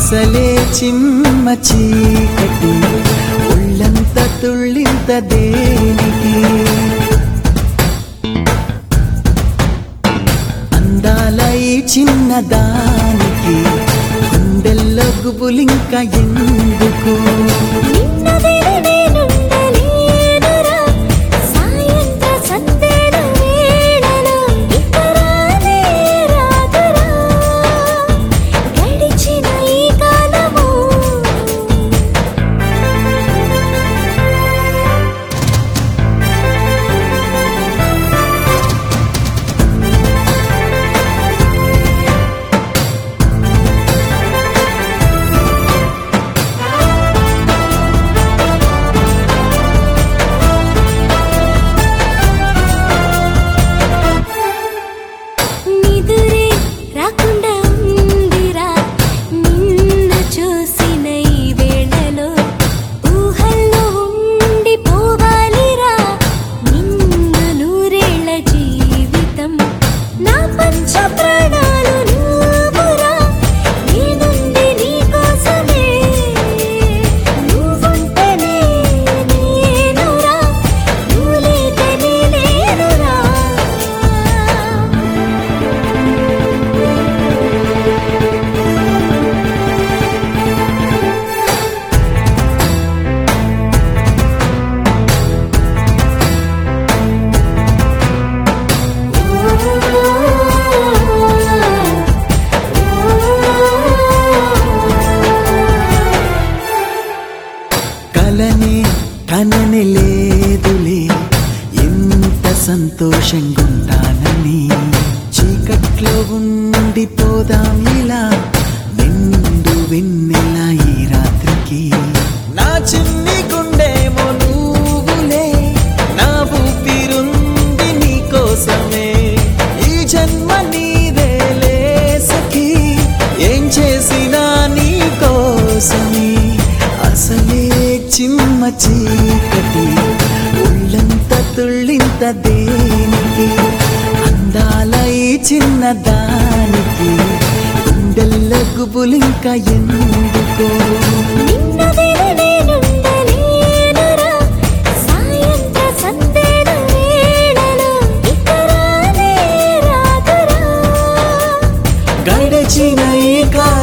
అసలే చిమ్మ చీకటి ఒళ్ళంత తుళ్ళింత దేనికి అందాల ఈ చిన్నదానికి గుండెల్లో గుబులింక ఎందుకు నిన్నదిరి నేనుండలేనురా సాయంత్ర సందేళ వేళలో ఇతరాలే రాదురా గడిచిన ఈ కాలము నిదురే రాకుండా ఉందిరా నిన్న చూసిన ఈ వేళలో ఊహల్లో ఉండిపోవాలిరా నిన్ను నూరేళ్ల జీవితం నా పంచ ప్రాణాలు నువ్వురా నేనుంది నీకోసమే నువ్వుంటేనే నేనురా నువ్వు లేకనే నేనురా కలనే కనని లేదులే ఎంత సంతోషంగుంటానని చీకట్లో ఉండిపోదాం ఇలా నిండు వెన్నెల ఈ రాత్రికి నా చిన్ని గుండేమో నువ్వులే నా ఊపిరుంది నీ కోసమే ఈ జన్మ నీదేలే సఖీ ఏం చేసినా నీ కోసమే అసలే చిమ్మ చీకటి ఒళ్ళంత తుళ్ళింత దేనికి అందాల ఈ చిన్నదానికి గుండెల్ల గుబులింక ఎందుకో నిన్నదిరి నేనుండలేనురా సాయంత్ర సందేళ వేళలో ఇతరాలే రాదురా గడచిన ఈ కాలం